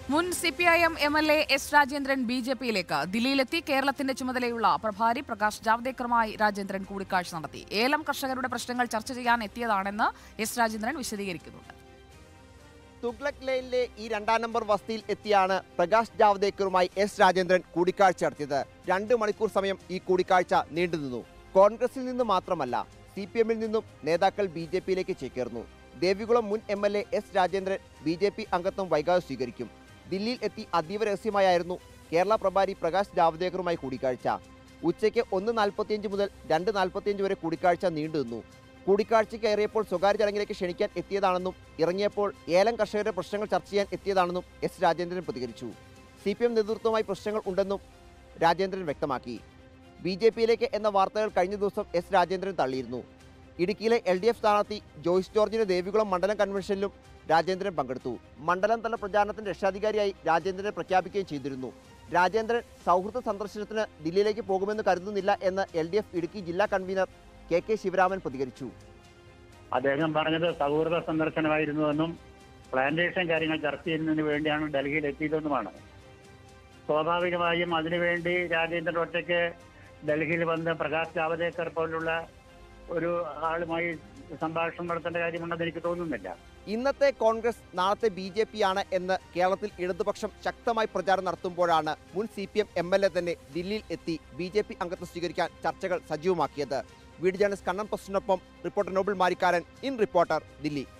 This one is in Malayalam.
മുൻ C P I M M L A S Rajendran B J പിയിലേക്ക് ദില്ലിയിലെത്തി കേരളത്തിന്റെ ചുമതലയുള്ള പ്രഭാരി പ്രകാശ് ജാവ്ദേക്കറുമായി രാജേന്ദ്രൻ കൂടിക്കാഴ്ച നടത്തി ഏലം കർഷകരുടെ പ്രശ്നങ്ങൾ ചർച്ച ചെയ്യാൻ എത്തിയതാണെന്ന് എസ് രാജേന്ദ്രൻ വിശദീകരിക്കുന്നുണ്ട് തുഗ്ലക് ലെയിനിലെ ഈ രണ്ടാം നമ്പർ വസതിയിൽ എത്തിയാണ് പ്രകാശ് ജാവ്ദേക്കറുമായി എസ് രാജേന്ദ്രൻ കൂടിക്കാഴ്ച നടത്തിയത് രണ്ട് മണിക്കൂർ സമയം ഈ കൂടിക്കാഴ്ച നീണ്ടുനിന്നു കോൺഗ്രസിൽ നിന്ന് മാത്രമല്ല സി പി എമ്മിൽ നിന്നും നേതാക്കൾ ബി ജെ പിയിലേക്ക് ചേക്കേറുന്നു ദേവികുളം മുൻ M L A S Rajendran B J P അംഗത്വം വൈകാതെ സ്വീകരിക്കും ദില്ലിയിൽ എത്തി അതീവ രഹസ്യമായായിരുന്നു കേരള പ്രഭാരി പ്രകാശ് ജാവ്ദേക്കറുമായി കൂടിക്കാഴ്ച ഉച്ചയ്ക്ക് ഒന്ന് നാൽപ്പത്തിയഞ്ച് മുതൽ രണ്ട് നാൽപ്പത്തിയഞ്ച് വരെ കൂടിക്കാഴ്ച നീണ്ടുനിന്നു കൂടിക്കാഴ്ച കയറിയപ്പോൾ സ്വകാര്യ ചടങ്ങിലേക്ക് ക്ഷണിക്കാൻ എത്തിയതാണെന്നും ഇറങ്ങിയപ്പോൾ ഏലം കർഷകരുടെ പ്രശ്നങ്ങൾ ചർച്ച ചെയ്യാൻ എത്തിയതാണെന്നും എസ് രാജേന്ദ്രൻ പ്രതികരിച്ചു സി പി എം നേതൃത്വവുമായി പ്രശ്നങ്ങൾ ഉണ്ടെന്നും രാജേന്ദ്രൻ വ്യക്തമാക്കി ബി ജെ പിയിലേക്ക് എന്ന വാർത്തകൾ കഴിഞ്ഞ ദിവസം എസ് രാജേന്ദ്രൻ തള്ളിയിരുന്നു ഇടുക്കിയിലെ എൽ ഡി എഫ് സ്ഥാനാർത്ഥി ജോയ്സ് ജോർജിന്റെ ദേവികുളം മണ്ഡലം കൺവെൻഷനിലും രാജേന്ദ്രൻ പങ്കെടുത്തു മണ്ഡലം തല പ്രചാരണത്തിന്റെ രക്ഷാധികാരിയായി രാജേന്ദ്രനെ പ്രഖ്യാപിക്കുകയും ചെയ്തിരുന്നു രാജേന്ദ്രൻ സൗഹൃദ സന്ദർശനത്തിന് ദില്ലിയിലേക്ക് പോകുമെന്ന് കരുതുന്നില്ല എന്ന് എൽ ഡി എഫ് ഇടുക്കി ജില്ലാ കൺവീനർ കെ കെ ശിവരാമൻ പ്രതികരിച്ചു അദ്ദേഹം പറഞ്ഞത് സൗഹൃദ സന്ദർശനമായിരുന്നുവെന്നും പ്ലാന്റേഷൻ കാര്യങ്ങൾ ചർച്ച ചെയ്യുന്നതിന് വേണ്ടിയാണ് ഡൽഹിയിൽ എത്തിയതെന്നുമാണ് സ്വാഭാവികമായും അതിനുവേണ്ടി രാജേന്ദ്രൻ ഒറ്റയ്ക്ക് ഡൽഹിയിൽ വന്ന് പ്രകാശ് ജാവദേക്കർ പോലുള്ള ഒരു ആളുമായി സംഭാഷണം നടത്തേണ്ട കാര്യമുണ്ടെന്ന് എനിക്ക് തോന്നുന്നില്ല ഇന്നത്തെ കോൺഗ്രസ് നാളത്തെ ബി ജെ പി ആണ് എന്ന് കേരളത്തിൽ ഇടതുപക്ഷം ശക്തമായി പ്രചാരണം നടത്തുമ്പോഴാണ് മുൻ C P M M L A തന്നെ ദില്ലിയിൽ എത്തി ബി ജെ പി അംഗത്വം സ്വീകരിക്കാൻ ചർച്ചകൾ സജീവമാക്കിയത് വീഡിയോ ജേർണലിസ്റ്റ് കണ്ണൻ പ്രസിനൊപ്പം reporter Noble Marikkaran in reporter Delhi